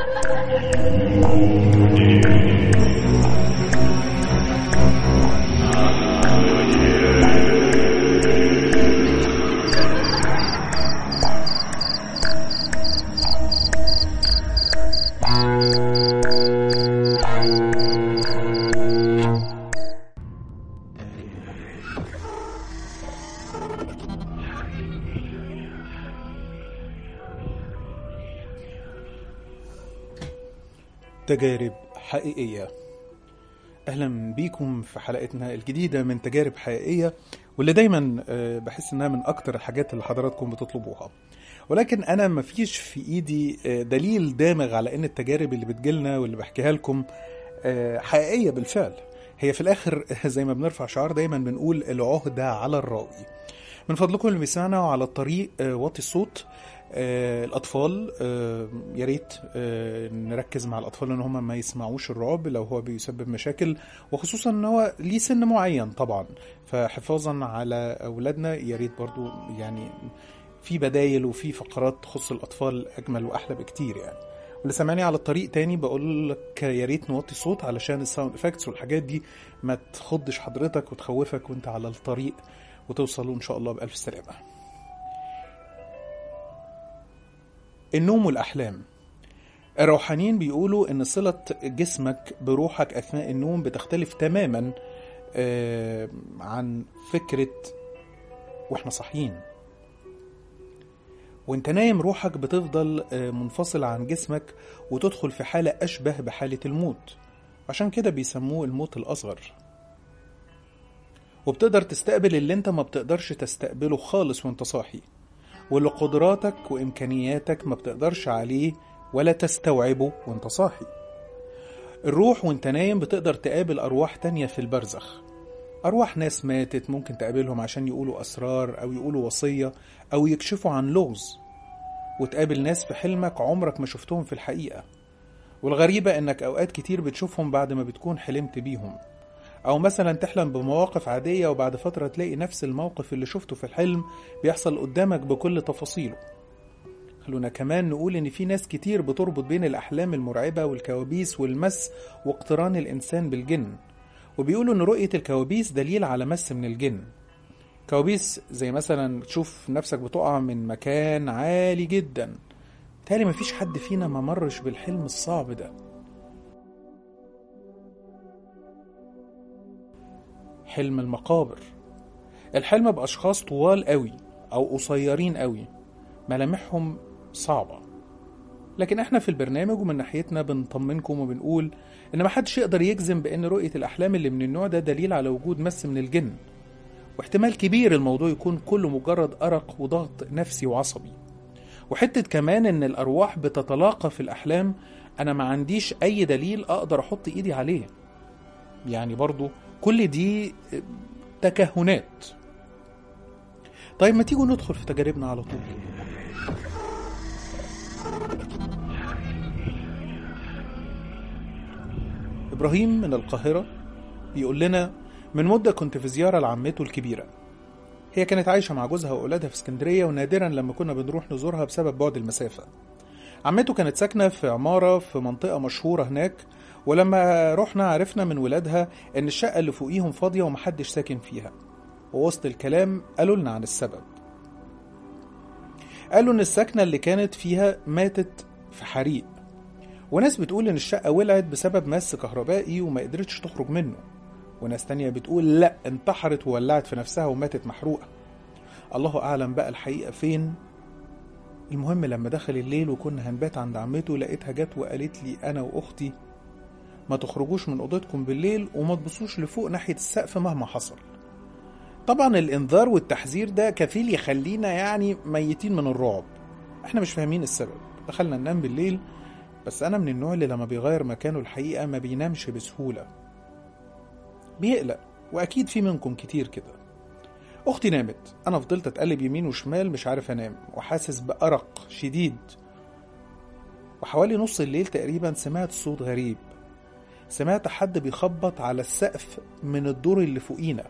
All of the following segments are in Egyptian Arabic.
تجارب حقيقية أهلا بيكم في حلقتنا الجديدة من تجارب حقيقية واللي دايما آه، بحس إنها من أكتر الحاجات اللي حضراتكم بتطلبوها ولكن أنا مفيش في إيدي آه، دليل دامغ على إن التجارب اللي بتجيلنا واللي بحكيها لكم آه، حقيقية بالفعل هي في الآخر زي ما بنرفع شعار دايما بنقول العهدة على الراوي من فضلكم اللي بيسمعنا على الطريق آه، واطي الصوت آه، الأطفال آه، يا ريت آه، نركز مع الأطفال إن هم ما يسمعوش الرعب لو هو بيسبب مشاكل وخصوصا إن هو ليه سن معين طبعا فحفاظا على أولادنا يا ريت برضو يعني في بدايل وفي فقرات تخص الأطفال أجمل وأحلى بكتير يعني واللي سامعني على الطريق تاني بقول لك يا ريت نوطي الصوت علشان الساوند افكتس والحاجات دي ما تخضش حضرتك وتخوفك وانت على الطريق وتوصلوا ان شاء الله بألف سلامة النوم والأحلام الروحانيين بيقولوا ان صلة جسمك بروحك اثناء النوم بتختلف تماما آه، عن فكرة واحنا صاحيين وانت نايم روحك بتفضل آه، منفصل عن جسمك وتدخل في حالة أشبه بحالة الموت عشان كده بيسموه الموت الأصغر وبتقدر تستقبل اللي انت ما بتقدرش تستقبله خالص وانت صاحي واللي قدراتك وإمكانياتك ما بتقدرش عليه ولا تستوعبه وانت صاحي الروح وانت نايم بتقدر تقابل أرواح تانية في البرزخ أرواح ناس ماتت ممكن تقابلهم عشان يقولوا أسرار أو يقولوا وصية أو يكشفوا عن لغز وتقابل ناس في حلمك عمرك ما شفتهم في الحقيقة والغريبة إنك أوقات كتير بتشوفهم بعد ما بتكون حلمت بيهم أو مثلا تحلم بمواقف عادية وبعد فترة تلاقي نفس الموقف اللي شفته في الحلم بيحصل قدامك بكل تفاصيله خلونا كمان نقول إن في ناس كتير بتربط بين الأحلام المرعبة والكوابيس والمس واقتران الإنسان بالجن وبيقولوا إن رؤية الكوابيس دليل على مس من الجن كوابيس زي مثلا تشوف نفسك بتقع من مكان عالي جدا تالي مفيش حد فينا ما مرش بالحلم الصعب ده حلم المقابر الحلم بأشخاص طوال قوي أو قصيرين قوي ملامحهم صعبة لكن احنا في البرنامج ومن ناحيتنا بنطمنكم وبنقول ان محدش يقدر يجزم بان رؤية الاحلام اللي من النوع ده دليل على وجود مس من الجن واحتمال كبير الموضوع يكون كله مجرد أرق وضغط نفسي وعصبي وحتة كمان ان الارواح بتتلاقى في الاحلام انا ما عنديش اي دليل اقدر احط ايدي عليه يعني برضو كل دي تكهنات طيب ما تيجوا ندخل في تجاربنا على طول إبراهيم من القاهرة بيقول لنا من مدة كنت في زيارة لعمته الكبيرة هي كانت عايشة مع جوزها وأولادها في اسكندرية ونادرا لما كنا بنروح نزورها بسبب بعد المسافة عمته كانت ساكنة في عمارة في منطقة مشهورة هناك ولما رحنا عرفنا من ولادها إن الشقة اللي فوقيهم فاضية ومحدش ساكن فيها ووسط الكلام قالوا لنا عن السبب قالوا إن السكنة اللي كانت فيها ماتت في حريق وناس بتقول إن الشقة ولعت بسبب مس كهربائي وما قدرتش تخرج منه وناس تانية بتقول لا انتحرت وولعت في نفسها وماتت محروقة الله أعلم بقى الحقيقة فين المهم لما دخل الليل وكنا هنبات عند عمته لقيتها جت وقالت لي أنا وأختي ما تخرجوش من أوضتكم بالليل وما تبصوش لفوق ناحية السقف مهما حصل طبعا الإنذار والتحذير ده كفيل يخلينا يعني ميتين من الرعب احنا مش فاهمين السبب دخلنا ننام بالليل بس أنا من النوع اللي لما بيغير مكانه الحقيقة ما بينامش بسهولة بيقلق وأكيد في منكم كتير كده أختي نامت أنا فضلت أتقلب يمين وشمال مش عارف أنام وحاسس بأرق شديد وحوالي نص الليل تقريبا سمعت صوت غريب سمعت حد بيخبط على السقف من الدور اللي فوقينا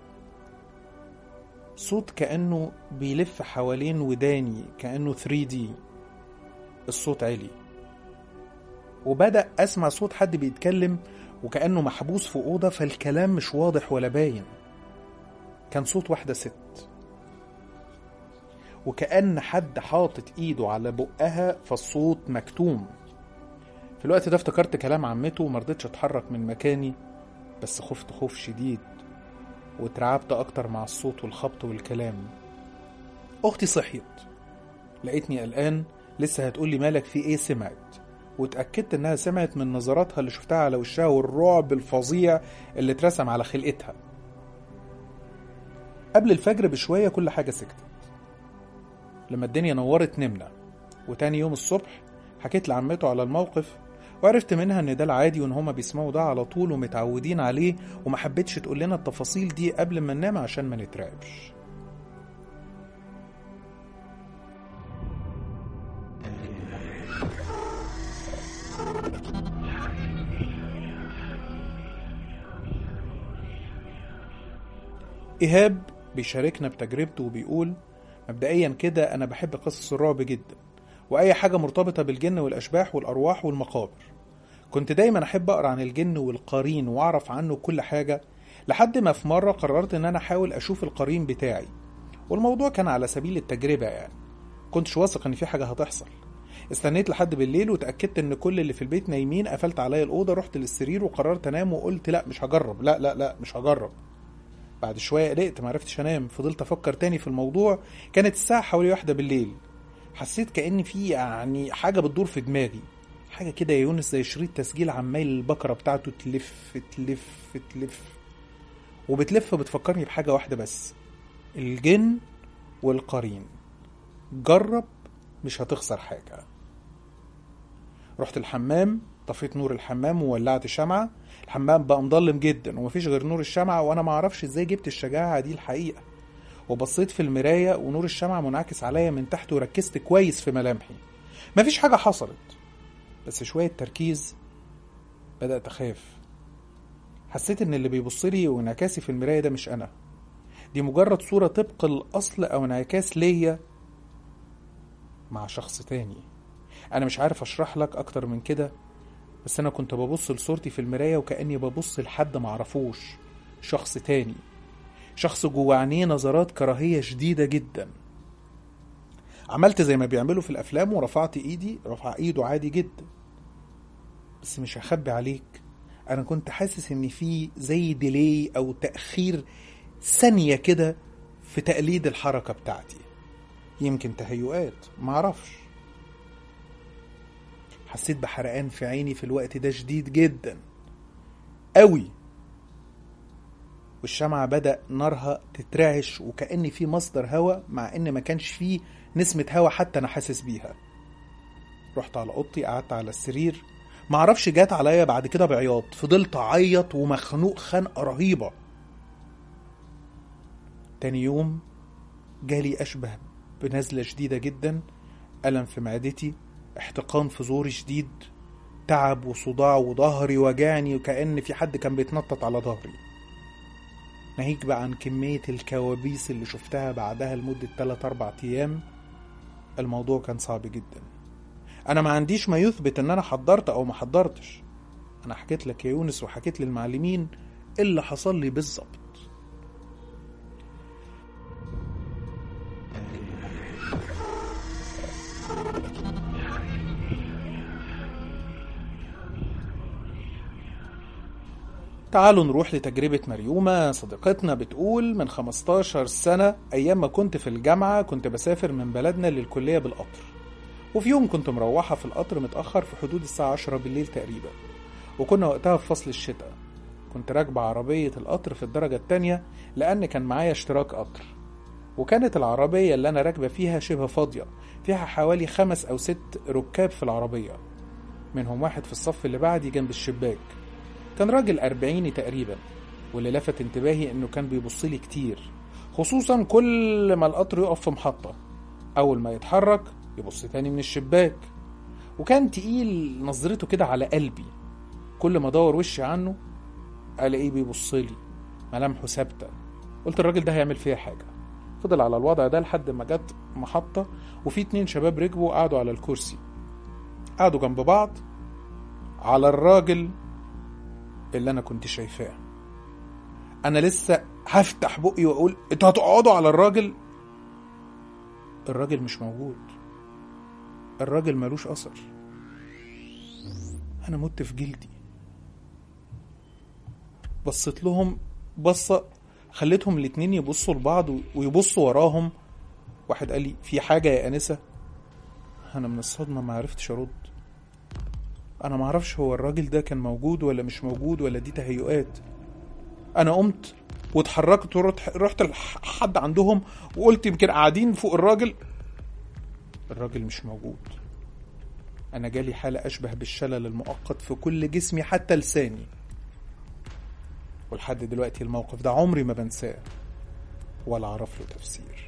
صوت كأنه بيلف حوالين وداني كأنه 3D الصوت عالي وبدأ أسمع صوت حد بيتكلم وكأنه محبوس في أوضة فالكلام مش واضح ولا باين كان صوت واحدة ست وكأن حد حاطط إيده على بقها فالصوت مكتوم في الوقت ده افتكرت كلام عمته ومرضتش أتحرك من مكاني بس خفت خوف شديد واترعبت أكتر مع الصوت والخبط والكلام أختي صحيت لقيتني قلقان لسه هتقولي مالك في ايه سمعت واتأكدت انها سمعت من نظراتها اللي شفتها على وشها والرعب الفظيع اللي اترسم على خلقتها قبل الفجر بشوية كل حاجة سكتت لما الدنيا نورت نمنا وتاني يوم الصبح حكيت لعمته على الموقف وعرفت منها ان ده العادي وان هما بيسمعوا ده على طول ومتعودين عليه وما حبتش تقول لنا التفاصيل دي قبل ما ننام عشان ما نترعبش إيهاب بيشاركنا بتجربته وبيقول مبدئيا كده أنا بحب قصص الرعب جدا وأي حاجة مرتبطة بالجن والأشباح والأرواح والمقابر كنت دايما أحب أقرأ عن الجن والقرين وأعرف عنه كل حاجة لحد ما في مرة قررت إن أنا أحاول أشوف القرين بتاعي والموضوع كان على سبيل التجربة يعني كنتش واثق إن في حاجة هتحصل استنيت لحد بالليل وتأكدت إن كل اللي في البيت نايمين قفلت عليا الأوضة رحت للسرير وقررت أنام وقلت لا مش هجرب لا لا لا مش هجرب بعد شوية قلقت معرفتش أنام فضلت أفكر تاني في الموضوع كانت الساعة حوالي واحدة بالليل حسيت كأن في يعني حاجة بتدور في دماغي حاجة كده يا يونس زي شريط تسجيل عمال البكرة بتاعته تلف تلف تلف وبتلف بتفكرني بحاجة واحدة بس الجن والقرين جرب مش هتخسر حاجة رحت الحمام طفيت نور الحمام وولعت شمعة الحمام بقى مضلم جدا ومفيش غير نور الشمعة وانا معرفش ازاي جبت الشجاعة دي الحقيقة وبصيت في المراية ونور الشمعة منعكس عليا من تحت وركزت كويس في ملامحي مفيش حاجة حصلت بس شوية تركيز بدأت أخاف حسيت إن اللي بيبصلي وانعكاسي في المراية ده مش أنا دي مجرد صورة طبق الأصل أو انعكاس ليا مع شخص تاني أنا مش عارف أشرح لك أكتر من كده بس أنا كنت ببص لصورتي في المراية وكأني ببص لحد معرفوش شخص تاني شخص جوه عينيه نظرات كراهية شديدة جدا عملت زي ما بيعملوا في الأفلام ورفعت إيدي رفع إيده عادي جدا بس مش هخبي عليك أنا كنت حاسس إن في زي ديلي أو تأخير ثانية كده في تقليد الحركة بتاعتي يمكن تهيؤات معرفش حسيت بحرقان في عيني في الوقت ده شديد جدا قوي والشمعة بدأ نارها تترعش وكأن في مصدر هواء مع إن ما كانش فيه نسمة هواء حتى أنا حاسس بيها رحت على أوضتي قعدت على السرير معرفش جات عليا بعد كده بعياط فضلت أعيط ومخنوق خنقة رهيبة تاني يوم جالي أشبه بنزلة شديدة جدا ألم في معدتي احتقان في زوري شديد تعب وصداع وظهري وجعني وكأن في حد كان بيتنطط على ظهري ناهيك بقى عن كمية الكوابيس اللي شفتها بعدها لمدة 3 أربع أيام الموضوع كان صعب جدا أنا ما عنديش ما يثبت إن أنا حضرت أو ما حضرتش أنا حكيت لك يا يونس وحكيت للمعلمين اللي حصل لي بالظبط تعالوا نروح لتجربة مريومة صديقتنا بتقول من 15 سنة أيام ما كنت في الجامعة كنت بسافر من بلدنا للكلية بالقطر وفي يوم كنت مروحة في القطر متأخر في حدود الساعة 10 بالليل تقريبا وكنا وقتها في فصل الشتاء كنت راكبة عربية القطر في الدرجة التانية لأن كان معايا اشتراك قطر وكانت العربية اللي أنا راكبة فيها شبه فاضية فيها حوالي خمس أو ست ركاب في العربية منهم واحد في الصف اللي بعدي جنب الشباك كان راجل أربعيني تقريبا واللي لفت انتباهي إنه كان بيبصلي كتير خصوصا كل ما القطر يقف في محطة أول ما يتحرك يبص تاني من الشباك وكان تقيل نظرته كده على قلبي كل ما ادور وشي عنه الاقيه بيبصلي ملامحه ثابته قلت الراجل ده هيعمل فيها حاجه فضل على الوضع ده لحد ما جت محطه وفي اتنين شباب ركبوا قعدوا على الكرسي قعدوا جنب بعض على الراجل اللي انا كنت شايفاه انا لسه هفتح بقي واقول انتوا هتقعدوا على الراجل الراجل مش موجود الراجل ملوش اثر انا مت في جلدي بصيت لهم بصة خليتهم الاتنين يبصوا لبعض ويبصوا وراهم واحد قال لي في حاجة يا أنسة أنا من الصدمة ما عرفتش أرد أنا ما أعرفش هو الراجل ده كان موجود ولا مش موجود ولا دي تهيؤات أنا قمت واتحركت ورحت رحت لحد عندهم وقلت يمكن قاعدين فوق الراجل الراجل مش موجود أنا جالي حالة أشبه بالشلل المؤقت في كل جسمي حتى لساني ولحد دلوقتي الموقف ده عمري ما بنساه ولا أعرف له تفسير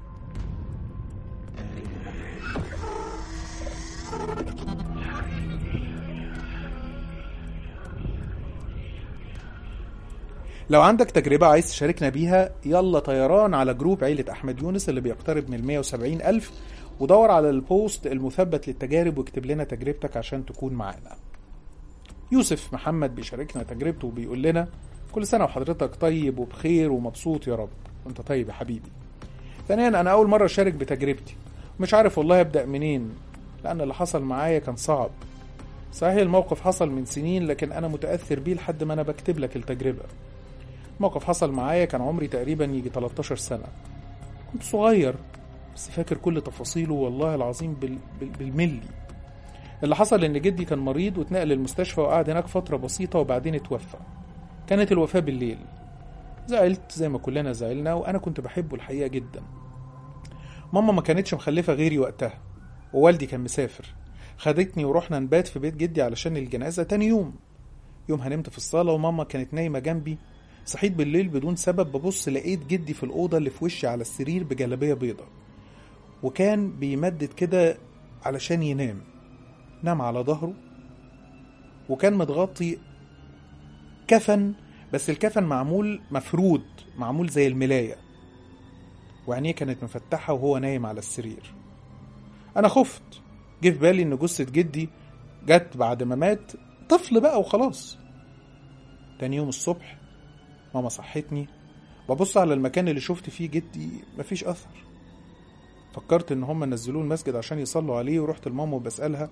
لو عندك تجربة عايز تشاركنا بيها يلا طيران على جروب عيلة أحمد يونس اللي بيقترب من 170 ألف ودور على البوست المثبت للتجارب واكتب لنا تجربتك عشان تكون معانا يوسف محمد بيشاركنا تجربته وبيقول لنا كل سنة وحضرتك طيب وبخير ومبسوط يا رب وانت طيب يا حبيبي ثانيا أنا أول مرة أشارك بتجربتي مش عارف والله أبدأ منين لأن اللي حصل معايا كان صعب صحيح الموقف حصل من سنين لكن أنا متأثر بيه لحد ما أنا بكتب لك التجربة موقف حصل معايا كان عمري تقريبا يجي 13 سنة كنت صغير بس فاكر كل تفاصيله والله العظيم بال... بال... بالملي اللي حصل ان جدي كان مريض واتنقل المستشفى وقعد هناك فترة بسيطة وبعدين اتوفى كانت الوفاة بالليل زعلت زي ما كلنا زعلنا وانا كنت بحبه الحقيقة جدا ماما ما كانتش مخلفة غيري وقتها ووالدي كان مسافر خدتني ورحنا نبات في بيت جدي علشان الجنازة تاني يوم يومها نمت في الصالة وماما كانت نايمة جنبي صحيت بالليل بدون سبب ببص لقيت جدي في الأوضة اللي في وشي على السرير بجلابية بيضة وكان بيمدد كده علشان ينام نام على ظهره وكان متغطي كفن بس الكفن معمول مفرود معمول زي الملاية وعينيه كانت مفتحة وهو نايم على السرير أنا خفت جه في بالي إن جثة جدي جت بعد ما مات طفل بقى وخلاص تاني يوم الصبح ماما صحتني ببص على المكان اللي شفت فيه جدي مفيش أثر فكرت إن هما نزلوه المسجد عشان يصلوا عليه ورحت لماما وبسألها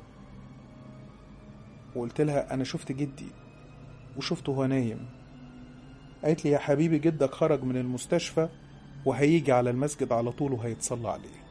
وقلت لها أنا شفت جدي وشفته هو نايم قالت لي يا حبيبي جدك خرج من المستشفى وهيجي على المسجد على طول وهيتصلى عليه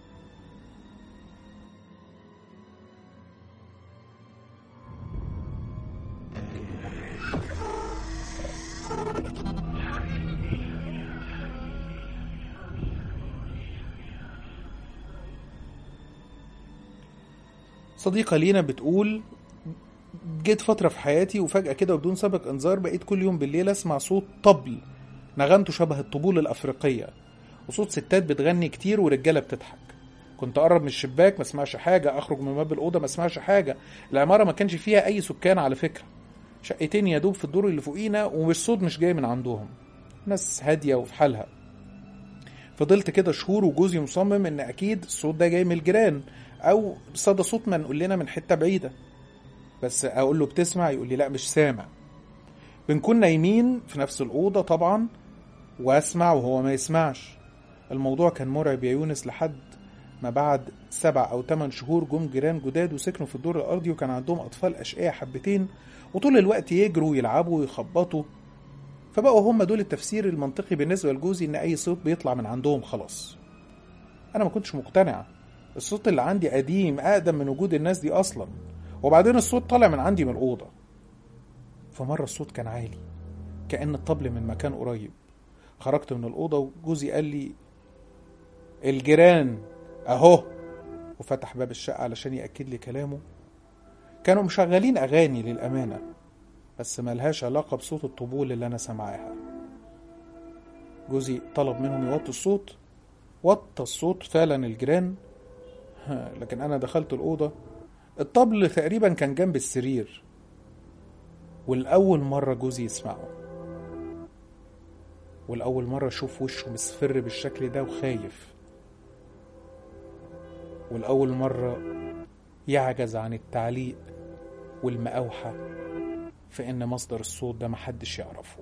صديقة لينا بتقول جيت فترة في حياتي وفجأة كده وبدون سابق انذار بقيت كل يوم بالليل اسمع صوت طبل نغمته شبه الطبول الأفريقية وصوت ستات بتغني كتير ورجالة بتضحك كنت أقرب من الشباك ما اسمعش حاجة أخرج من باب الأوضة ما اسمعش حاجة العمارة ما كانش فيها أي سكان على فكرة شقتين يا دوب في الدور اللي فوقينا ومش صوت مش جاي من عندهم ناس هادية وفي حالها فضلت كده شهور وجوزي مصمم ان اكيد الصوت ده جاي من الجيران او صدى صوت منقول لنا من حته بعيده بس اقول له بتسمع يقول لي لا مش سامع بنكون نايمين في نفس الاوضه طبعا واسمع وهو ما يسمعش الموضوع كان مرعب يا يونس لحد ما بعد سبع او ثمان شهور جم جيران جداد وسكنوا في الدور الارضي وكان عندهم اطفال اشقياء حبتين وطول الوقت يجروا ويلعبوا ويخبطوا فبقوا هم دول التفسير المنطقي بالنسبه لجوزي ان اي صوت بيطلع من عندهم خلاص انا ما كنتش مقتنع الصوت اللي عندي قديم اقدم من وجود الناس دي اصلا وبعدين الصوت طالع من عندي من الاوضه فمره الصوت كان عالي كان الطبل من مكان قريب خرجت من الاوضه وجوزي قال لي الجيران اهو وفتح باب الشقه علشان ياكد لي كلامه كانوا مشغلين اغاني للامانه بس ملهاش علاقه بصوت الطبول اللي انا سامعاها جوزي طلب منهم يوطوا الصوت وطى الصوت فعلا الجيران لكن انا دخلت الاوضه الطبل تقريبا كان جنب السرير والاول مره جوزي يسمعه والاول مره اشوف وشه مصفر بالشكل ده وخايف والاول مره يعجز عن التعليق والمأوحة في إن مصدر الصوت ده محدش يعرفه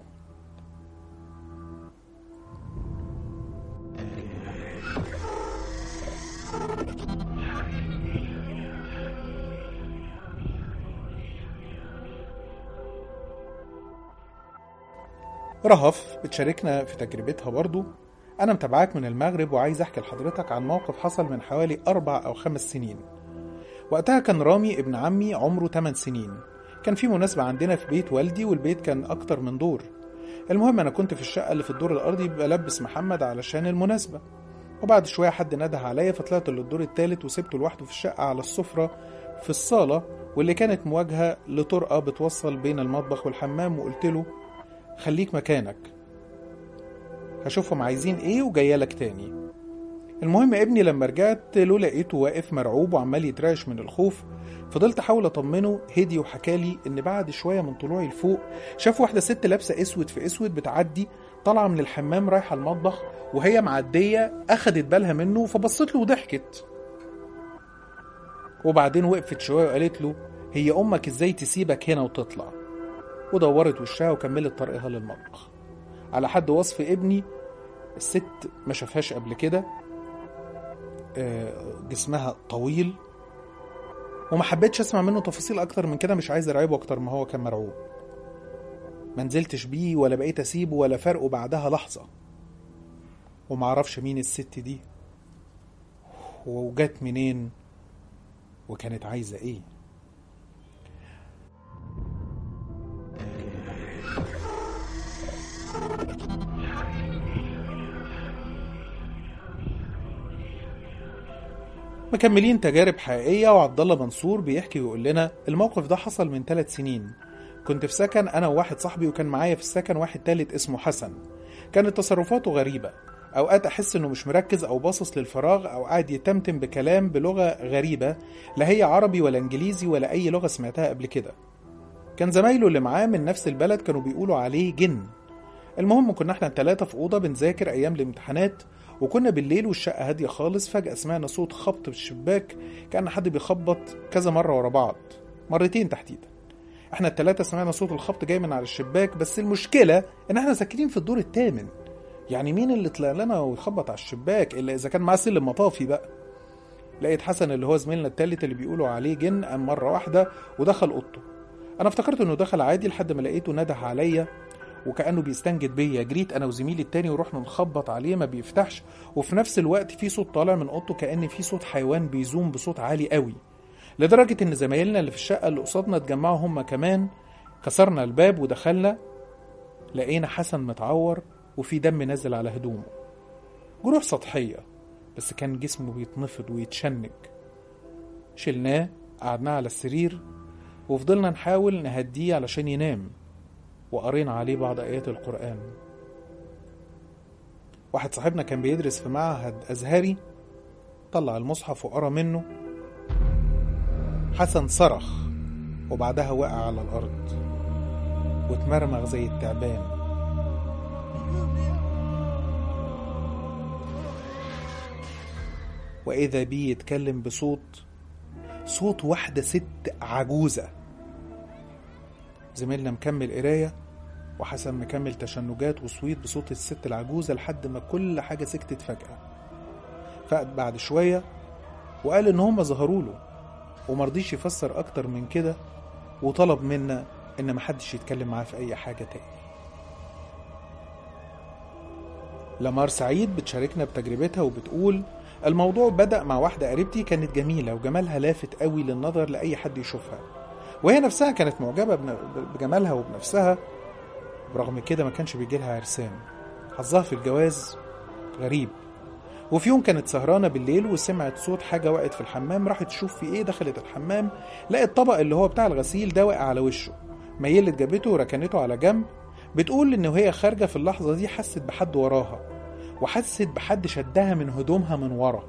رهف بتشاركنا في تجربتها برضو أنا متابعاك من المغرب وعايز أحكي لحضرتك عن موقف حصل من حوالي أربع أو خمس سنين وقتها كان رامي ابن عمي عمره 8 سنين كان في مناسبة عندنا في بيت والدي والبيت كان أكتر من دور المهم أنا كنت في الشقة اللي في الدور الأرضي بلبس محمد علشان المناسبة وبعد شوية حد نده عليا فطلعت للدور التالت وسبته لوحده في الشقة على السفرة في الصالة واللي كانت مواجهة لطرقة بتوصل بين المطبخ والحمام وقلت له خليك مكانك هشوفهم عايزين ايه وجايلك تاني المهم ابني لما رجعت له لقيته واقف مرعوب وعمال يترعش من الخوف فضلت احاول اطمنه هدي وحكالي ان بعد شويه من طلوعي لفوق شاف واحده ست لابسه اسود في اسود بتعدي طالعه من الحمام رايحه المطبخ وهي معديه اخدت بالها منه فبصت له وضحكت وبعدين وقفت شويه وقالت له هي امك ازاي تسيبك هنا وتطلع ودورت وشها وكملت طريقها للمطبخ على حد وصف ابني الست ما شافهاش قبل كده آه، جسمها طويل وما حبيتش اسمع منه تفاصيل اكتر من كده مش عايز ارعبه اكتر ما هو كان مرعوب ما نزلتش بيه ولا بقيت اسيبه ولا فرقه بعدها لحظه ومعرفش مين الست دي وجت منين وكانت عايزه ايه مكملين تجارب حقيقية وعبد الله منصور بيحكي ويقول لنا الموقف ده حصل من ثلاث سنين كنت في سكن أنا وواحد صاحبي وكان معايا في السكن واحد تالت اسمه حسن كانت تصرفاته غريبة أوقات أحس إنه مش مركز أو باصص للفراغ أو قاعد يتمتم بكلام بلغة غريبة لا هي عربي ولا إنجليزي ولا أي لغة سمعتها قبل كده كان زمايله اللي معاه من نفس البلد كانوا بيقولوا عليه جن المهم كنا احنا التلاتة في أوضة بنذاكر أيام الامتحانات وكنا بالليل والشقة هادية خالص فجأة سمعنا صوت خبط في الشباك كأن حد بيخبط كذا مرة ورا بعض مرتين تحديدا احنا التلاتة سمعنا صوت الخبط جاي من على الشباك بس المشكلة ان احنا ساكنين في الدور الثامن يعني مين اللي طلع لنا ويخبط على الشباك الا اذا كان معاه سلم مطافي بقى لقيت حسن اللي هو زميلنا التالت اللي بيقولوا عليه جن قام مرة واحدة ودخل اوضته انا افتكرت انه دخل عادي لحد ما لقيته نده عليا وكانه بيستنجد بيا جريت انا وزميلي التاني ورحنا نخبط عليه ما بيفتحش وفي نفس الوقت في صوت طالع من اوضته كان في صوت حيوان بيزوم بصوت عالي قوي لدرجه ان زمايلنا اللي في الشقه اللي قصادنا اتجمعوا هم كمان كسرنا الباب ودخلنا لقينا حسن متعور وفي دم نازل على هدومه جروح سطحيه بس كان جسمه بيتنفض ويتشنج شلناه قعدناه على السرير وفضلنا نحاول نهديه علشان ينام وقرينا عليه بعض آيات القرآن واحد صاحبنا كان بيدرس في معهد أزهري طلع المصحف وقرا منه حسن صرخ وبعدها وقع على الأرض واتمرمغ زي التعبان وإذا بيه يتكلم بصوت صوت واحدة ست عجوزة زميلنا مكمل قراية وحسن مكمل تشنجات وصويت بصوت الست العجوزة لحد ما كل حاجة سكتت فجأة فقد بعد شوية وقال إن هما ظهروا له ومرضيش يفسر أكتر من كده وطلب منا إن محدش يتكلم معاه في أي حاجة تاني لمار سعيد بتشاركنا بتجربتها وبتقول الموضوع بدأ مع واحدة قريبتي كانت جميلة وجمالها لافت قوي للنظر لأي حد يشوفها وهي نفسها كانت معجبة بن- بجمالها وبنفسها برغم كده ما كانش بيجي لها عرسان حظها في الجواز غريب وفي يوم كانت سهرانة بالليل وسمعت صوت حاجة وقعت في الحمام راحت تشوف في ايه دخلت الحمام لقت الطبق اللي هو بتاع الغسيل ده واقع على وشه ميلت جابته وركنته على جنب بتقول ان وهي خارجة في اللحظة دي حست بحد وراها وحست بحد شدها من هدومها من ورا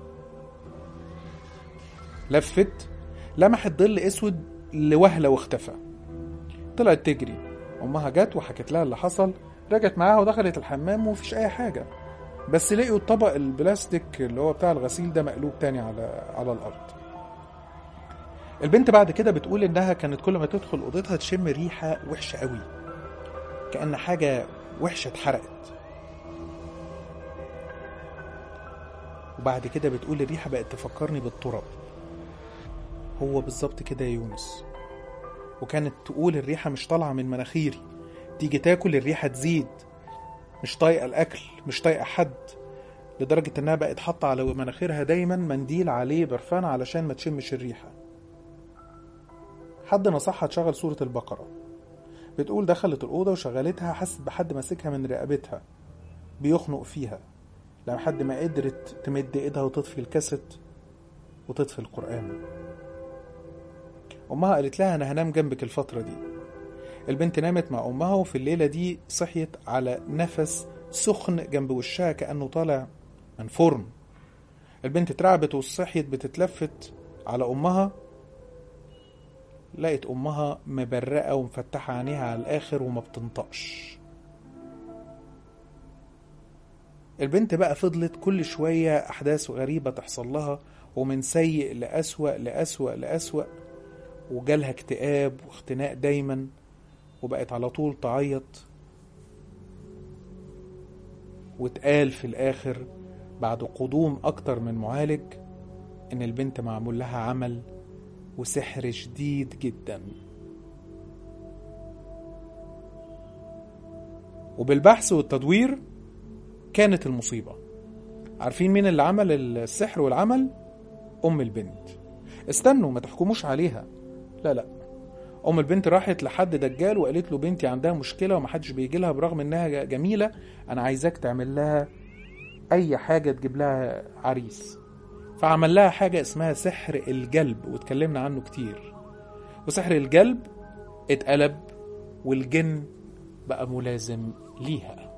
لفت لمحت ظل اسود لوهلة واختفى طلعت تجري امها جت وحكت لها اللي حصل رجعت معاها ودخلت الحمام ومفيش اي حاجه بس لقيوا الطبق البلاستيك اللي هو بتاع الغسيل ده مقلوب تاني على على الارض البنت بعد كده بتقول انها كانت كل ما تدخل اوضتها تشم ريحه وحشه قوي كأن حاجه وحشه اتحرقت وبعد كده بتقول الريحه بقت تفكرني بالتراب هو بالظبط كده يا يونس وكانت تقول الريحه مش طالعه من مناخيري تيجي تاكل الريحه تزيد مش طايقه الاكل مش طايقه حد لدرجه انها بقت حاطه على مناخيرها دايما منديل عليه برفان علشان ما تشمش الريحه حد نصحها تشغل سورة البقرة بتقول دخلت الأوضة وشغلتها حست بحد ماسكها من رقبتها بيخنق فيها لما حد ما قدرت تمد ايدها وتطفي الكاسيت وتطفي القرآن أمها قالت لها أنا هنام جنبك الفترة دي البنت نامت مع أمها وفي الليلة دي صحيت على نفس سخن جنب وشها كأنه طالع من فرن البنت اترعبت وصحيت بتتلفت على أمها لقت أمها مبرقة ومفتحة عينيها على الآخر وما بتنطقش البنت بقى فضلت كل شوية أحداث غريبة تحصل لها ومن سيء لأسوأ لأسوأ لأسوأ وجالها اكتئاب واختناق دايما وبقت على طول تعيط واتقال في الآخر بعد قدوم أكتر من معالج إن البنت معمول لها عمل وسحر شديد جدا وبالبحث والتدوير كانت المصيبة عارفين مين اللي عمل السحر والعمل؟ أم البنت استنوا ما تحكموش عليها لا لا أم البنت راحت لحد دجال وقالت له بنتي عندها مشكلة ومحدش بيجي لها برغم إنها جميلة أنا عايزاك تعمل لها أي حاجة تجيب لها عريس فعمل لها حاجة اسمها سحر الجلب واتكلمنا عنه كتير وسحر الجلب اتقلب والجن بقى ملازم ليها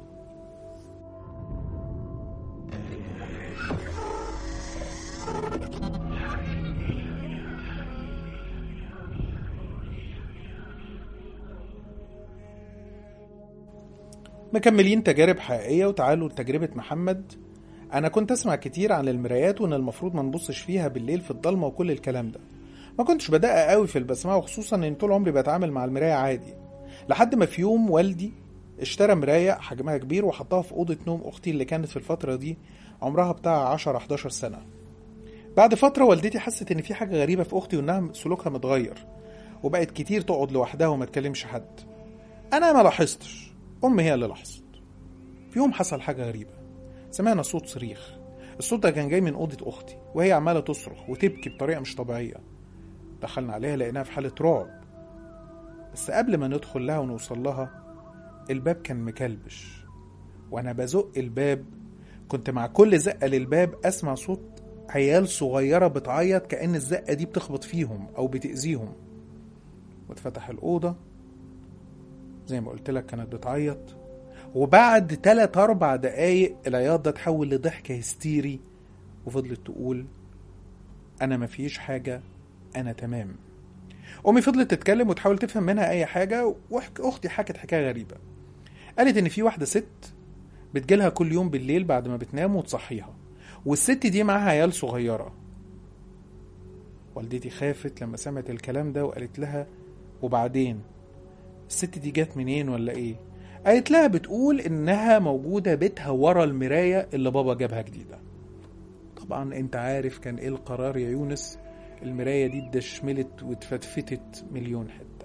مكملين تجارب حقيقية وتعالوا لتجربة محمد أنا كنت أسمع كتير عن المرايات وإن المفروض ما نبصش فيها بالليل في الضلمة وكل الكلام ده ما كنتش بدقق قوي في اللي بسمعه وخصوصا إن طول عمري بتعامل مع المراية عادي لحد ما في يوم والدي اشترى مراية حجمها كبير وحطها في أوضة نوم أختي اللي كانت في الفترة دي عمرها بتاع 10 11 سنة بعد فترة والدتي حست إن في حاجة غريبة في أختي وإنها سلوكها متغير وبقت كتير تقعد لوحدها وما تكلمش حد أنا ما لاحظتش أمي هي اللي لاحظت في يوم حصل حاجة غريبة سمعنا صوت صريخ الصوت ده كان جاي من أوضة أختي وهي عمالة تصرخ وتبكي بطريقة مش طبيعية دخلنا عليها لقيناها في حالة رعب بس قبل ما ندخل لها ونوصل لها الباب كان مكلبش وأنا بزق الباب كنت مع كل زقة للباب أسمع صوت عيال صغيرة بتعيط كأن الزقة دي بتخبط فيهم أو بتأذيهم واتفتح الأوضة زي ما قلت لك كانت بتعيط وبعد تلات أربع دقايق العياط ده اتحول لضحك هستيري وفضلت تقول أنا مفيش حاجة أنا تمام أمي فضلت تتكلم وتحاول تفهم منها أي حاجة وأختي حكت حكاية غريبة قالت إن في واحدة ست بتجيلها كل يوم بالليل بعد ما بتنام وتصحيها والست دي معاها عيال صغيرة والدتي خافت لما سمعت الكلام ده وقالت لها وبعدين الست دي جت منين ولا ايه قالت لها بتقول انها موجودة بيتها ورا المراية اللي بابا جابها جديدة طبعا انت عارف كان ايه القرار يا يونس المراية دي اتدشملت واتفتفتت مليون حتة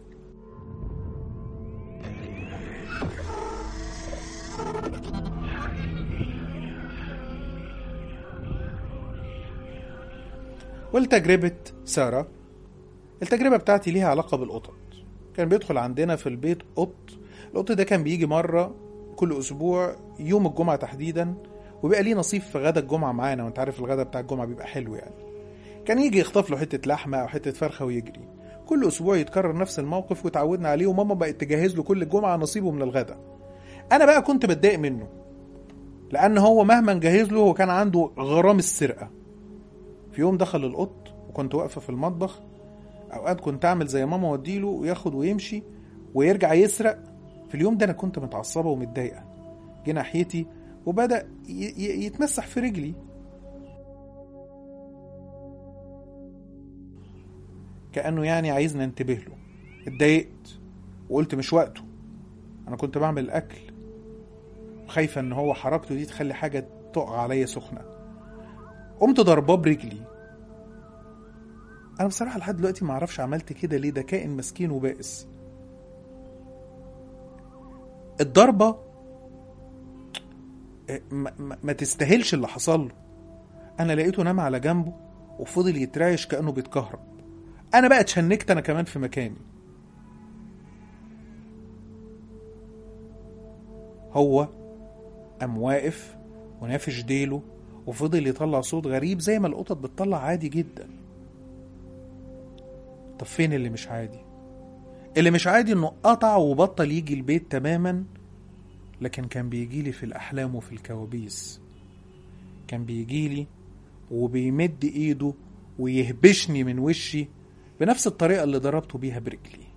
ولتجربة سارة التجربة بتاعتي ليها علاقة بالقطط كان بيدخل عندنا في البيت قط القط ده كان بيجي مرة كل أسبوع يوم الجمعة تحديدا وبيبقى ليه نصيب في غدا الجمعة معانا وانت عارف الغدا بتاع الجمعة بيبقى حلو يعني كان يجي يخطف له حتة لحمة أو حتة فرخة ويجري كل أسبوع يتكرر نفس الموقف وتعودنا عليه وماما بقت تجهز له كل جمعة نصيبه من الغدا أنا بقى كنت بتضايق منه لأن هو مهما نجهز له هو كان عنده غرام السرقة في يوم دخل القط وكنت واقفة في المطبخ أوقات كنت أعمل زي ماما وأديله وياخد ويمشي ويرجع يسرق في اليوم ده أنا كنت متعصبة ومتضايقة جه ناحيتي وبدأ يتمسح في رجلي كأنه يعني عايزنا ننتبه له اتضايقت وقلت مش وقته أنا كنت بعمل الأكل وخايفة إن هو حركته دي تخلي حاجة تقع عليا سخنة قمت ضرباه برجلي أنا بصراحة لحد دلوقتي معرفش عملت كده ليه ده كائن مسكين وبائس الضربة ما, ما, ما تستاهلش اللي حصل له انا لقيته نام على جنبه وفضل يترعش كانه بيتكهرب انا بقى اتشنكت انا كمان في مكاني هو قام واقف ونافش ديله وفضل يطلع صوت غريب زي ما القطط بتطلع عادي جدا طب فين اللي مش عادي اللي مش عادي انه قطع وبطل يجي البيت تماما لكن كان بيجيلي في الأحلام وفي الكوابيس كان بيجيلي وبيمد إيده ويهبشني من وشي بنفس الطريقة اللي ضربته بيها برجلي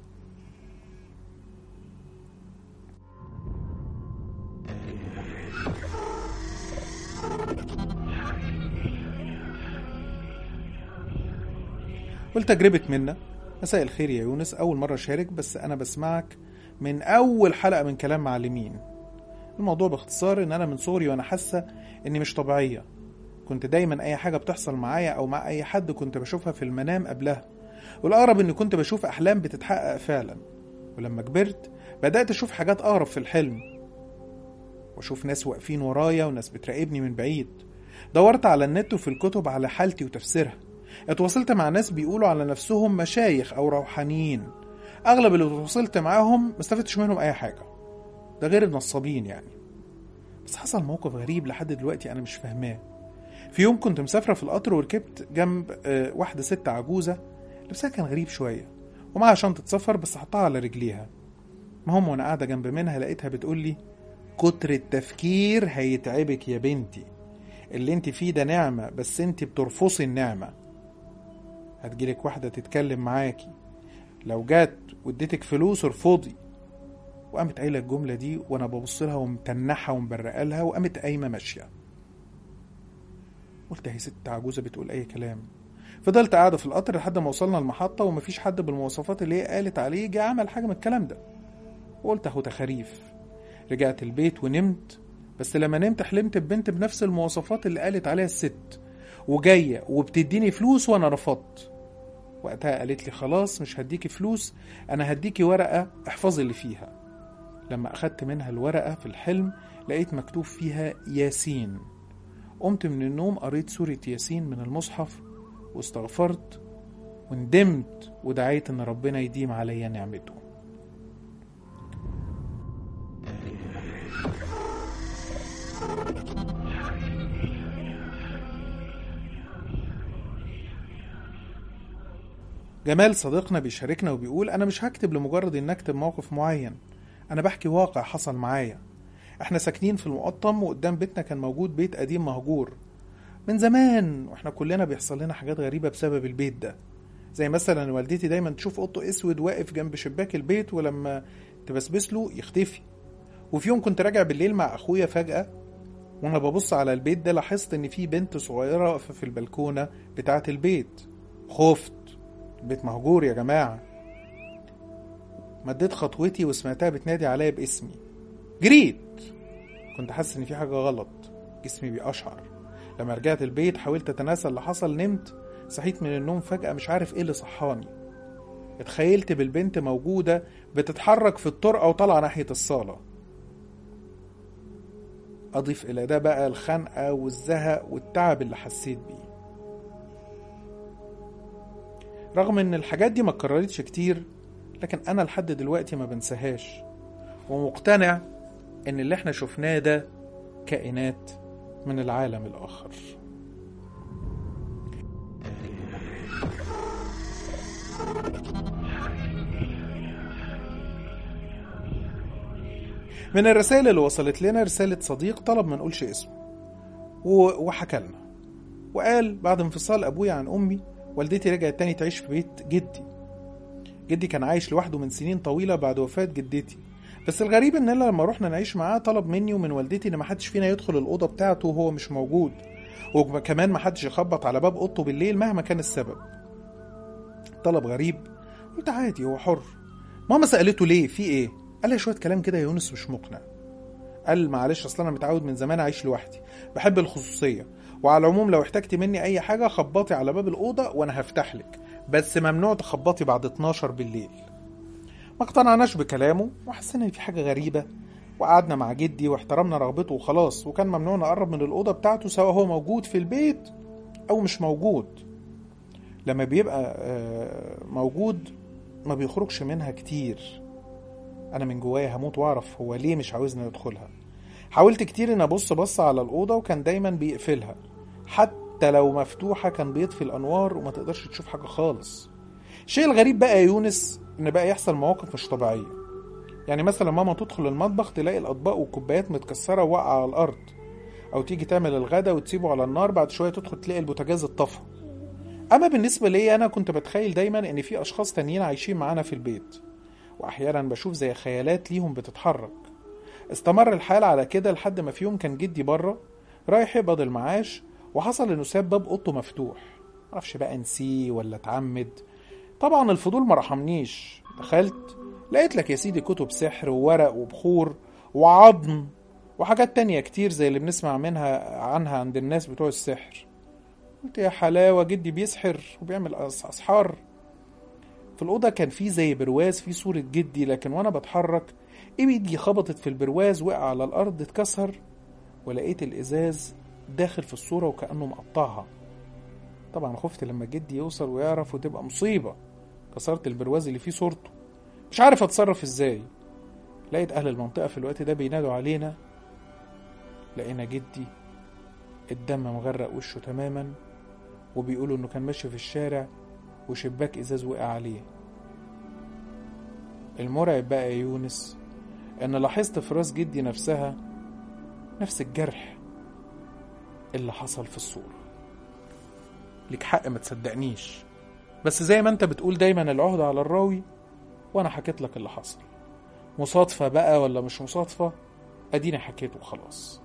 والتجربة منا مساء الخير يا يونس أول مرة أشارك بس أنا بسمعك من أول حلقة من كلام معلمين الموضوع باختصار ان انا من صغري وانا حاسه اني مش طبيعيه كنت دايما اي حاجه بتحصل معايا او مع اي حد كنت بشوفها في المنام قبلها والاغرب اني كنت بشوف احلام بتتحقق فعلا ولما كبرت بدات اشوف حاجات اغرب في الحلم واشوف ناس واقفين ورايا وناس بتراقبني من بعيد دورت على النت وفي الكتب على حالتي وتفسيرها اتواصلت مع ناس بيقولوا على نفسهم مشايخ او روحانيين اغلب اللي اتواصلت معاهم ما استفدتش منهم اي حاجه ده غير النصابين يعني بس حصل موقف غريب لحد دلوقتي انا مش فاهماه في يوم كنت مسافره في القطر وركبت جنب واحده ست عجوزه لبسها كان غريب شويه ومعها شنطه سفر بس حطها على رجليها المهم وانا قاعده جنب منها لقيتها بتقول لي كتر التفكير هيتعبك يا بنتي اللي انت فيه ده نعمه بس انت بترفصي النعمه هتجيلك واحده تتكلم معاكي لو جات واديتك فلوس ارفضي وقامت قايله الجمله دي وانا ببص لها ومتنحه ومبرقه لها وقامت قايمه ماشيه قلت هي ست عجوزه بتقول اي كلام فضلت قاعده في القطر لحد ما وصلنا المحطه ومفيش حد بالمواصفات اللي هي قالت عليه جه عمل حاجه من الكلام ده وقلت اهو تخاريف رجعت البيت ونمت بس لما نمت حلمت ببنت بنفس المواصفات اللي قالت عليها الست وجايه وبتديني فلوس وانا رفضت وقتها قالت لي خلاص مش هديكي فلوس انا هديكي ورقه احفظي اللي فيها لما أخدت منها الورقة في الحلم لقيت مكتوب فيها ياسين قمت من النوم قريت سورة ياسين من المصحف واستغفرت وندمت ودعيت إن ربنا يديم عليا نعمته جمال صديقنا بيشاركنا وبيقول أنا مش هكتب لمجرد إن أكتب موقف معين أنا بحكي واقع حصل معايا إحنا ساكنين في المقطم وقدام بيتنا كان موجود بيت قديم مهجور من زمان وإحنا كلنا بيحصل لنا حاجات غريبة بسبب البيت ده زي مثلا والدتي دايما تشوف قطه اسود واقف جنب شباك البيت ولما تبسبس له يختفي وفي يوم كنت راجع بالليل مع اخويا فجأة وانا ببص على البيت ده لاحظت ان في بنت صغيرة واقفة في البلكونة بتاعة البيت خفت البيت مهجور يا جماعة مديت خطوتي وسمعتها بتنادي عليا باسمي جريت كنت حاسس ان في حاجة غلط جسمي بيقشعر لما رجعت البيت حاولت اتناسى اللي حصل نمت صحيت من النوم فجأة مش عارف ايه اللي صحاني اتخيلت بالبنت موجودة بتتحرك في الطرقة وطالعة ناحية الصالة أضيف إلى ده بقى الخنقة والزهق والتعب اللي حسيت بيه رغم إن الحاجات دي ما اتكررتش كتير لكن أنا لحد دلوقتي ما بنساهاش ومقتنع إن اللي احنا شفناه ده كائنات من العالم الآخر من الرسائل اللي وصلت لنا رسالة صديق طلب ما نقولش اسمه و- وحكى لنا وقال بعد انفصال أبويا عن أمي والدتي رجعت تاني تعيش في بيت جدي جدي كان عايش لوحده من سنين طويلة بعد وفاة جدتي بس الغريب ان لما رحنا نعيش معاه طلب مني ومن والدتي ان محدش فينا يدخل الأوضة بتاعته وهو مش موجود وكمان محدش يخبط على باب أوضته بالليل مهما كان السبب طلب غريب قلت عادي هو حر ماما سألته ليه في ايه قال لي شوية كلام كده يا يونس مش مقنع قال معلش اصل انا متعود من زمان اعيش لوحدي بحب الخصوصيه وعلى العموم لو احتجتي مني اي حاجه خبطي على باب الاوضه وانا هفتح لك بس ممنوع تخبطي بعد 12 بالليل ما اقتنعناش بكلامه وحسينا ان في حاجه غريبه وقعدنا مع جدي واحترمنا رغبته وخلاص وكان ممنوع نقرب من الاوضه بتاعته سواء هو موجود في البيت او مش موجود لما بيبقى آه، موجود ما بيخرجش منها كتير انا من جوايا هموت واعرف هو ليه مش عاوزنا ندخلها حاولت كتير ان ابص بص على الاوضه وكان دايما بيقفلها حتى لو مفتوحه كان بيطفي الانوار وما تقدرش تشوف حاجه خالص الشيء الغريب بقى يا يونس ان بقى يحصل مواقف مش طبيعيه يعني مثلا ماما تدخل المطبخ تلاقي الاطباق والكوبايات متكسره وواقعه على الارض او تيجي تعمل الغدا وتسيبه على النار بعد شويه تدخل تلاقي البوتاجاز اتطفى اما بالنسبه لي انا كنت بتخيل دايما ان في اشخاص تانيين عايشين معانا في البيت واحيانا بشوف زي خيالات ليهم بتتحرك استمر الحال على كده لحد ما في يوم كان جدي بره رايح يقبض المعاش وحصل انه ساب باب اوضته مفتوح معرفش بقى نسيه ولا اتعمد طبعا الفضول ما رحمنيش دخلت لقيت لك يا سيدي كتب سحر وورق وبخور وعظم وحاجات تانية كتير زي اللي بنسمع منها عنها عند الناس بتوع السحر قلت يا حلاوة جدي بيسحر وبيعمل أس- أسحار في الأوضة كان في زي برواز فيه صورة جدي لكن وأنا بتحرك إيدي خبطت في البرواز وقع على الأرض اتكسر ولقيت الإزاز داخل في الصورة وكأنه مقطعها طبعا خفت لما جدي يوصل ويعرف وتبقى مصيبة كسرت البرواز اللي فيه صورته مش عارف اتصرف ازاي لقيت اهل المنطقة في الوقت ده بينادوا علينا لقينا جدي الدم مغرق وشه تماما وبيقولوا انه كان ماشي في الشارع وشباك ازاز وقع عليه المرعب بقى يا يونس ان لاحظت في راس جدي نفسها نفس الجرح اللي حصل في الصورة ليك حق ما تصدقنيش بس زي ما انت بتقول دايما العهدة على الراوي وانا حكيت لك اللي حصل مصادفة بقى ولا مش مصادفة اديني حكيته وخلاص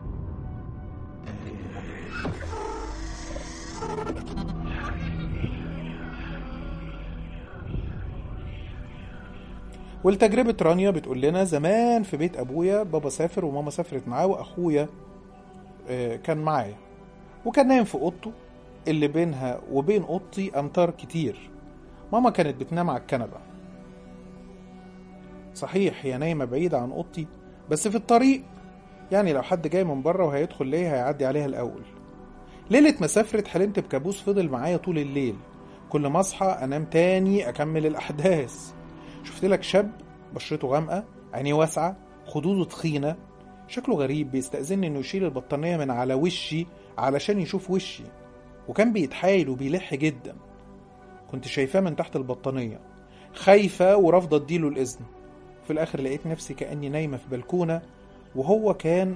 والتجربة رانيا بتقول لنا زمان في بيت أبويا بابا سافر وماما سافرت معاه وأخويا آه، كان معايا وكان نايم في أوضته اللي بينها وبين أوضتي أمتار كتير ماما كانت بتنام على الكنبة صحيح هي نايمة بعيدة عن أوضتي بس في الطريق يعني لو حد جاي من بره وهيدخل ليا هيعدي عليها الأول ليلة ما سافرت حلمت بكابوس فضل معايا طول الليل كل ما أصحى أنام تاني أكمل الأحداث شفت لك شاب بشرته غامقة عينيه واسعة خدوده تخينة شكله غريب بيستأذني إنه يشيل البطانية من على وشي علشان يشوف وشي وكان بيتحايل وبيلح جدا كنت شايفاه من تحت البطانية خايفة ورافضة اديله الإذن في الآخر لقيت نفسي كأني نايمة في بلكونة وهو كان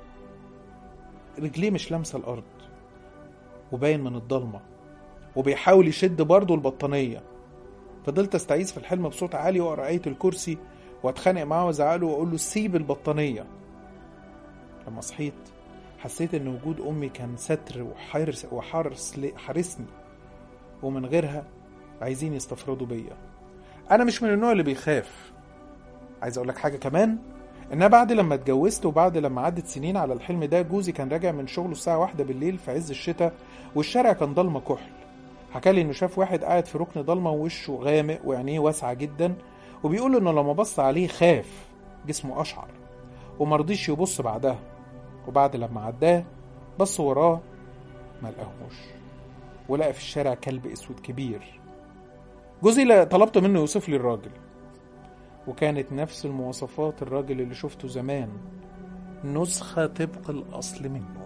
رجليه مش لامسة الأرض وباين من الضلمة وبيحاول يشد برضه البطانية فضلت استعيذ في الحلم بصوت عالي واقرا آية الكرسي واتخانق معاه وازعله واقول له سيب البطانية لما صحيت حسيت ان وجود امي كان ستر وحارس وحارس لي- حارسني ومن غيرها عايزين يستفردوا بيا انا مش من النوع اللي بيخاف عايز اقول لك حاجه كمان انها بعد لما اتجوزت وبعد لما عدت سنين على الحلم ده جوزي كان راجع من شغله الساعه واحدة بالليل في عز الشتاء والشارع كان ضلمه كحل حكالي انه شاف واحد قاعد في ركن ضلمه ووشه غامق وعينيه واسعه جدا وبيقول انه لما بص عليه خاف جسمه اشعر ومرضيش يبص بعدها وبعد لما عداه بص وراه ما لقاهوش ولقى في الشارع كلب اسود كبير جوزي لا- طلبت منه يوصف لي الراجل وكانت نفس المواصفات الراجل اللي شفته زمان نسخة طبق الأصل منه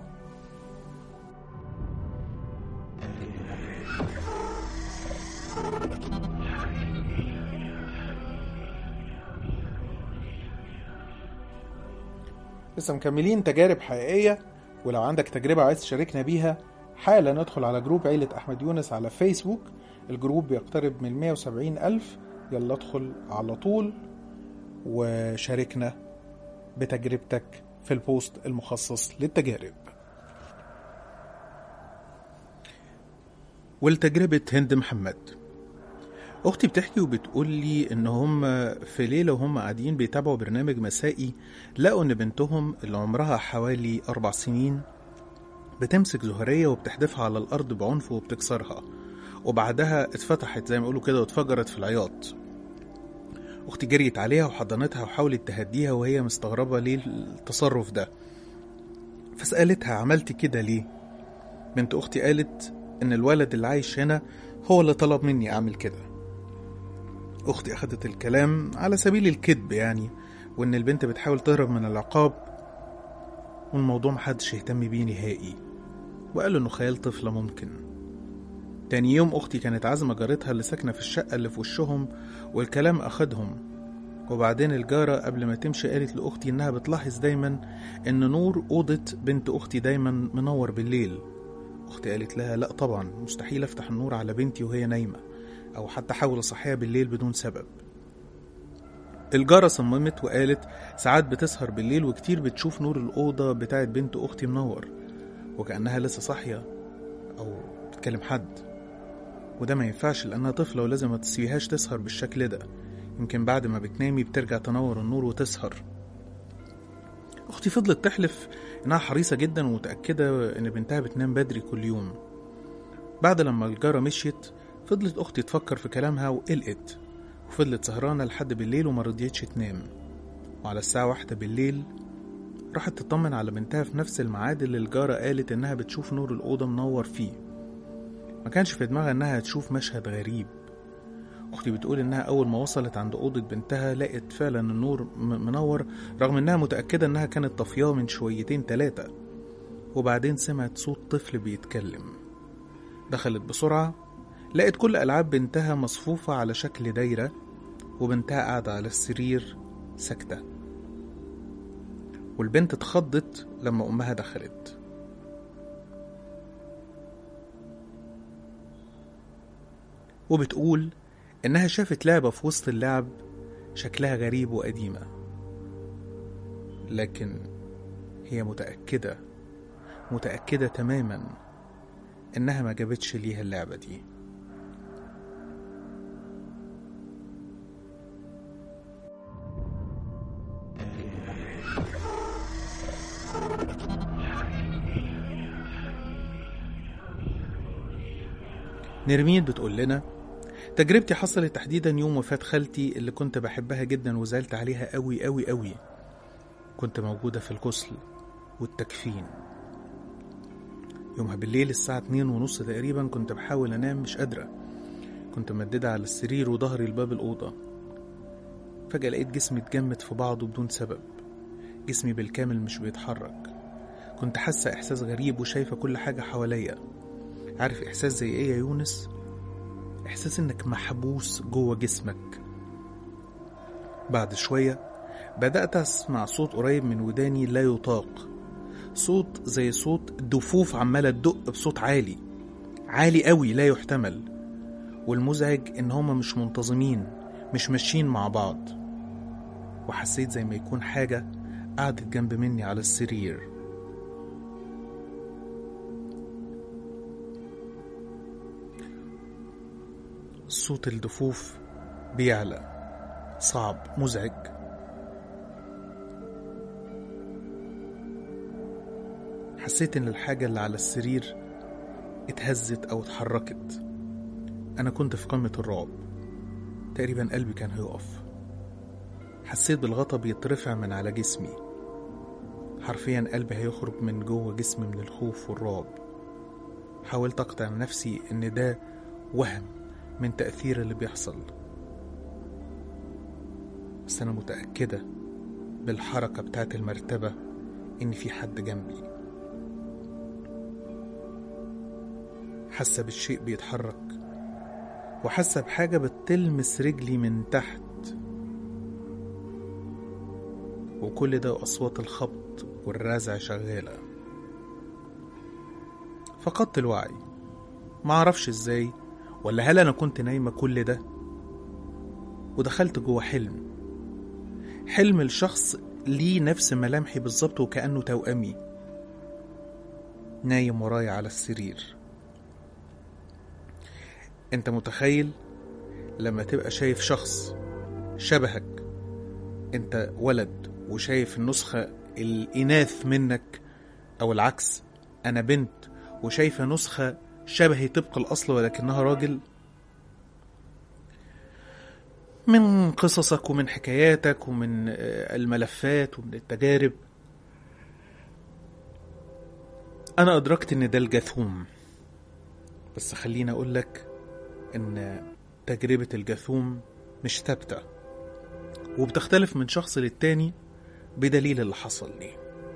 لسه مكملين تجارب حقيقية ولو عندك تجربة عايز تشاركنا بيها حالا ندخل على جروب عيلة أحمد يونس على فيسبوك الجروب بيقترب من 170 ألف يلا ادخل على طول وشاركنا بتجربتك في البوست المخصص للتجارب ولتجربة هند محمد اختي بتحكي وبتقول لي ان هم في ليله وهم قاعدين بيتابعوا برنامج مسائي لقوا ان بنتهم اللي عمرها حوالي اربع سنين بتمسك زهريه وبتحدفها على الارض بعنف وبتكسرها وبعدها اتفتحت زي ما يقولوا كده واتفجرت في العياط اختي جريت عليها وحضنتها وحاولت تهديها وهي مستغربه ليه التصرف ده فسالتها عملتي كده ليه بنت اختي قالت ان الولد اللي عايش هنا هو اللي طلب مني اعمل كده اختي اخدت الكلام على سبيل الكذب يعني وان البنت بتحاول تهرب من العقاب والموضوع محدش يهتم بيه نهائي وقالوا انه خيال طفلة ممكن تاني يوم اختي كانت عازمة جارتها اللي ساكنة في الشقة اللي في وشهم والكلام اخدهم وبعدين الجارة قبل ما تمشي قالت لأختي إنها بتلاحظ دايما إن نور أوضة بنت أختي دايما منور بالليل أختي قالت لها لأ طبعا مستحيل أفتح النور على بنتي وهي نايمة أو حتى أحاول أصحيها بالليل بدون سبب الجارة صممت وقالت ساعات بتسهر بالليل وكتير بتشوف نور الأوضة بتاعت بنت أختي منور وكأنها لسه صاحية أو بتكلم حد وده ما ينفعش لأنها طفلة ولازم ما تسيبيهاش تسهر بالشكل ده يمكن بعد ما بتنامي بترجع تنور النور وتسهر أختي فضلت تحلف إنها حريصة جدا ومتأكدة إن بنتها بتنام بدري كل يوم بعد لما الجارة مشيت فضلت أختي تفكر في كلامها وقلقت وفضلت سهرانة لحد بالليل وما رضيتش تنام وعلى الساعة واحدة بالليل راحت تطمن على بنتها في نفس الميعاد اللي الجارة قالت إنها بتشوف نور الأوضة منور فيه ما كانش في دماغها إنها هتشوف مشهد غريب أختي بتقول إنها أول ما وصلت عند أوضة بنتها لقت فعلا النور م- منور رغم إنها متأكدة إنها كانت طفياه من شويتين تلاتة وبعدين سمعت صوت طفل بيتكلم دخلت بسرعة لقت كل ألعاب بنتها مصفوفة على شكل دايرة وبنتها قاعدة على السرير ساكتة والبنت اتخضت لما أمها دخلت وبتقول إنها شافت لعبة في وسط اللعب شكلها غريب وقديمة لكن هي متأكدة متأكدة تماما إنها ما جابتش ليها اللعبة دي نرمين بتقول لنا تجربتي حصلت تحديدا يوم وفاة خالتي اللي كنت بحبها جدا وزعلت عليها قوي قوي قوي كنت موجودة في الغسل والتكفين يومها بالليل الساعة اتنين ونص تقريبا كنت بحاول أنام مش قادرة كنت ممددة على السرير وظهري لباب الأوضة فجأة لقيت جسمي اتجمد في بعضه بدون سبب جسمي بالكامل مش بيتحرك كنت حاسة إحساس غريب وشايفة كل حاجة حواليا عارف إحساس زي إيه يا يونس؟ إحساس إنك محبوس جوه جسمك بعد شوية بدأت أسمع صوت قريب من وداني لا يطاق صوت زي صوت دفوف عمالة تدق بصوت عالي عالي قوي لا يحتمل والمزعج إن هما مش منتظمين مش ماشيين مع بعض وحسيت زي ما يكون حاجة قعدت جنب مني على السرير صوت الدفوف بيعلى صعب مزعج حسيت ان الحاجة اللي على السرير اتهزت او اتحركت انا كنت في قمة الرعب تقريبا قلبي كان هيقف حسيت بالغطا بيترفع من على جسمي حرفيا قلبي هيخرج من جوه جسمي من الخوف والرعب حاولت اقطع نفسي ان ده وهم من تأثير اللي بيحصل بس أنا متأكدة بالحركة بتاعت المرتبة إن في حد جنبي حاسة بالشيء بيتحرك وحاسة بحاجة بتلمس رجلي من تحت وكل ده أصوات الخبط والرزع شغالة فقدت الوعي معرفش ازاي ولا هل انا كنت نايمه كل ده ودخلت جوه حلم حلم الشخص ليه نفس ملامحي بالظبط وكانه توأمي نايم ورايا على السرير انت متخيل لما تبقى شايف شخص شبهك انت ولد وشايف النسخة الإناث منك أو العكس أنا بنت وشايفة نسخة شبهي طبق الأصل ولكنها راجل من قصصك ومن حكاياتك ومن آه، الملفات ومن التجارب أنا أدركت إن ده الجاثوم بس خليني أقول لك إن تجربة الجاثوم مش ثابتة وبتختلف من شخص للتاني بدليل اللي حصل لي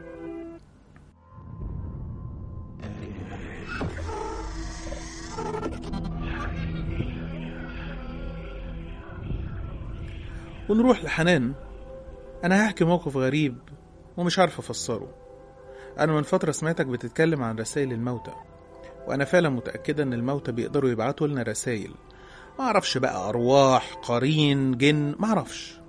ونروح لحنان أنا هحكي موقف غريب ومش عارف أفسره أنا من فترة سمعتك بتتكلم عن رسائل الموتى وأنا فعلا متأكدة إن الموتى بيقدروا يبعتوا لنا رسائل ما أعرفش بقى أرواح قرين جن ما أعرفش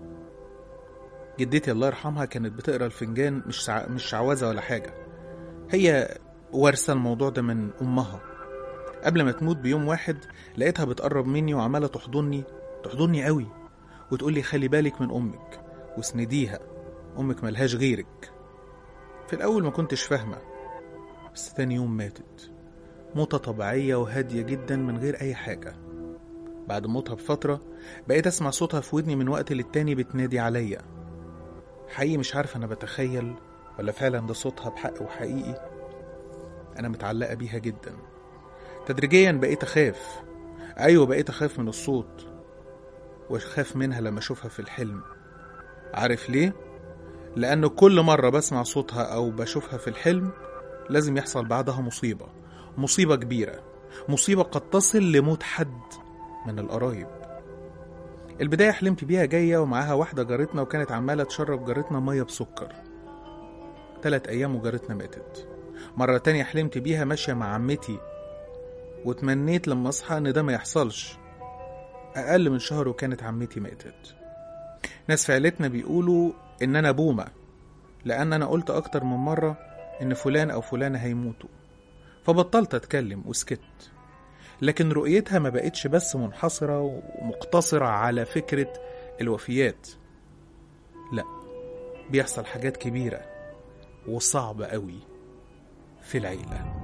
جدتي الله يرحمها كانت بتقرا الفنجان مش سع... مش شعوذة ولا حاجة هي وارثة الموضوع ده من أمها قبل ما تموت بيوم واحد لقيتها بتقرب مني وعمالة تحضني تحضني قوي وتقول لي خلي بالك من أمك واسنديها أمك ملهاش غيرك في الأول ما كنتش فاهمة بس تاني يوم ماتت موتة طبيعية وهادية جدا من غير أي حاجة بعد موتها بفترة بقيت أسمع صوتها في ودني من وقت للتاني بتنادي عليا حقيقي مش عارف أنا بتخيل ولا فعلا ده صوتها بحق وحقيقي أنا متعلقة بيها جدا تدريجيا بقيت أخاف أيوة بقيت أخاف من الصوت وأخاف منها لما أشوفها في الحلم عارف ليه؟ لأن كل مرة بسمع صوتها أو بشوفها في الحلم لازم يحصل بعدها مصيبة مصيبة كبيرة مصيبة قد تصل لموت حد من القرايب البداية حلمت بيها جاية ومعاها واحدة جارتنا وكانت عمالة تشرب جارتنا مية بسكر تلات أيام وجارتنا ماتت مرة تانية حلمت بيها ماشية مع عمتي وتمنيت لما أصحى إن ده ما يحصلش أقل من شهر وكانت عمتي ماتت ناس في عيلتنا بيقولوا إن أنا بومة لأن أنا قلت أكتر من مرة إن فلان أو فلانة هيموتوا فبطلت أتكلم وسكت لكن رؤيتها ما بقتش بس منحصرة ومقتصرة على فكرة الوفيات لا بيحصل حاجات كبيرة وصعبة قوي في العيلة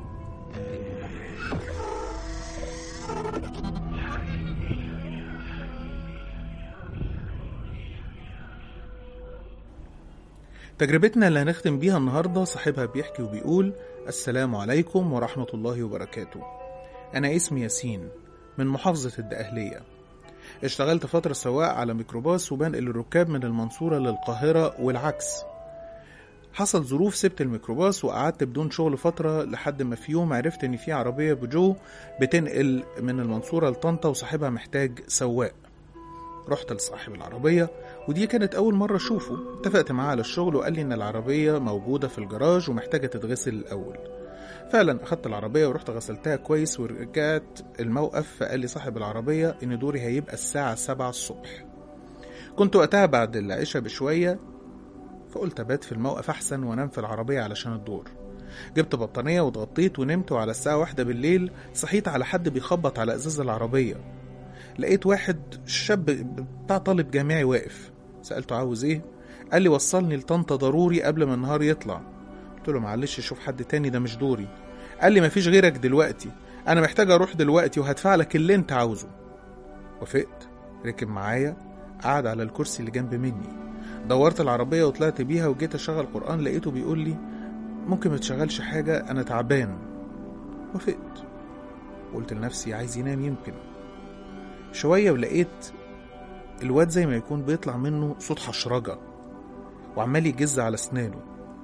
تجربتنا اللي هنختم بيها النهاردة صاحبها بيحكي وبيقول السلام عليكم ورحمة الله وبركاته أنا اسمي ياسين من محافظة الدقهلية اشتغلت فترة سواق على ميكروباص وبنقل الركاب من المنصورة للقاهرة والعكس حصل ظروف سبت الميكروباص وقعدت بدون شغل فترة لحد ما في يوم عرفت إن في عربية بجو بتنقل من المنصورة لطنطا وصاحبها محتاج سواق رحت لصاحب العربية ودي كانت أول مرة أشوفه اتفقت معاه على الشغل وقال لي إن العربية موجودة في الجراج ومحتاجة تتغسل الأول فعلا أخدت العربية ورحت غسلتها كويس ورجعت الموقف فقال لي صاحب العربية إن دوري هيبقى الساعة سبعة الصبح كنت وقتها بعد العشاء بشوية فقلت أبات في الموقف أحسن وأنام في العربية علشان الدور جبت بطانية واتغطيت ونمت وعلى الساعة واحدة بالليل صحيت على حد بيخبط على إزاز العربية لقيت واحد شاب بتاع طالب جامعي واقف سألته عاوز ايه قال لي وصلني لطنطا ضروري قبل ما النهار يطلع قلت له معلش شوف حد تاني ده مش دوري قال لي مفيش غيرك دلوقتي انا محتاج اروح دلوقتي وهدفع لك اللي انت عاوزه وافقت ركب معايا قعد على الكرسي اللي جنب مني دورت العربية وطلعت بيها وجيت اشغل قرآن لقيته بيقول لي ممكن ما تشغلش حاجة انا تعبان وافقت قلت لنفسي عايز ينام يمكن شوية ولقيت الواد زي ما يكون بيطلع منه صوت حشرجة وعمال يجز على اسنانه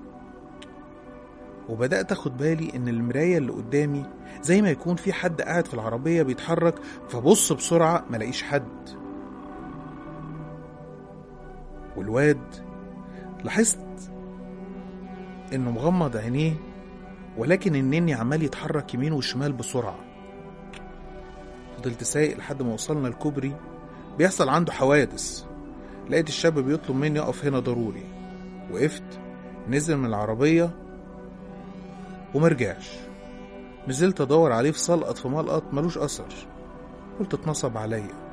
وبدأت أخد بالي إن المراية اللي قدامي زي ما يكون في حد قاعد في العربية بيتحرك فبص بسرعة ملاقيش حد والواد لاحظت إنه مغمض عينيه ولكن النني عمال يتحرك يمين وشمال بسرعة فضلت سايق لحد ما وصلنا الكوبري بيحصل عنده حوادث لقيت الشاب بيطلب مني اقف هنا ضروري وقفت نزل من العربية ومرجعش نزلت ادور عليه في سلقط في ملقط ملوش اثر قلت اتنصب عليا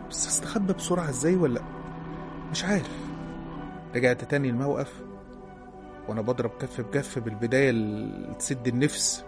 بس استخبى بسرعة ازاي ولا مش عارف رجعت تاني الموقف وانا بضرب كف بكف بالبداية اللي تسد النفس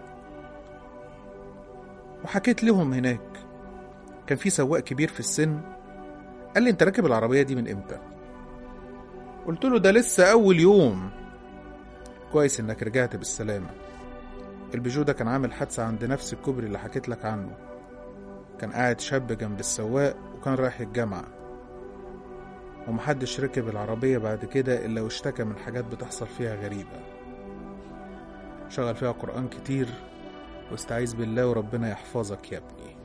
وحكيت لهم هناك كان في سواق كبير في السن قال لي انت راكب العربية دي من امتى قلت له ده لسه اول يوم كويس انك رجعت بالسلامة البيجو ده كان عامل حادثة عند نفس الكوبري اللي حكيت لك عنه كان قاعد شاب جنب السواق وكان رايح الجامعة ومحدش ركب العربية بعد كده إلا واشتكى من حاجات بتحصل فيها غريبة شغل فيها قرآن كتير واستعيذ بالله وربنا يحفظك يا ابني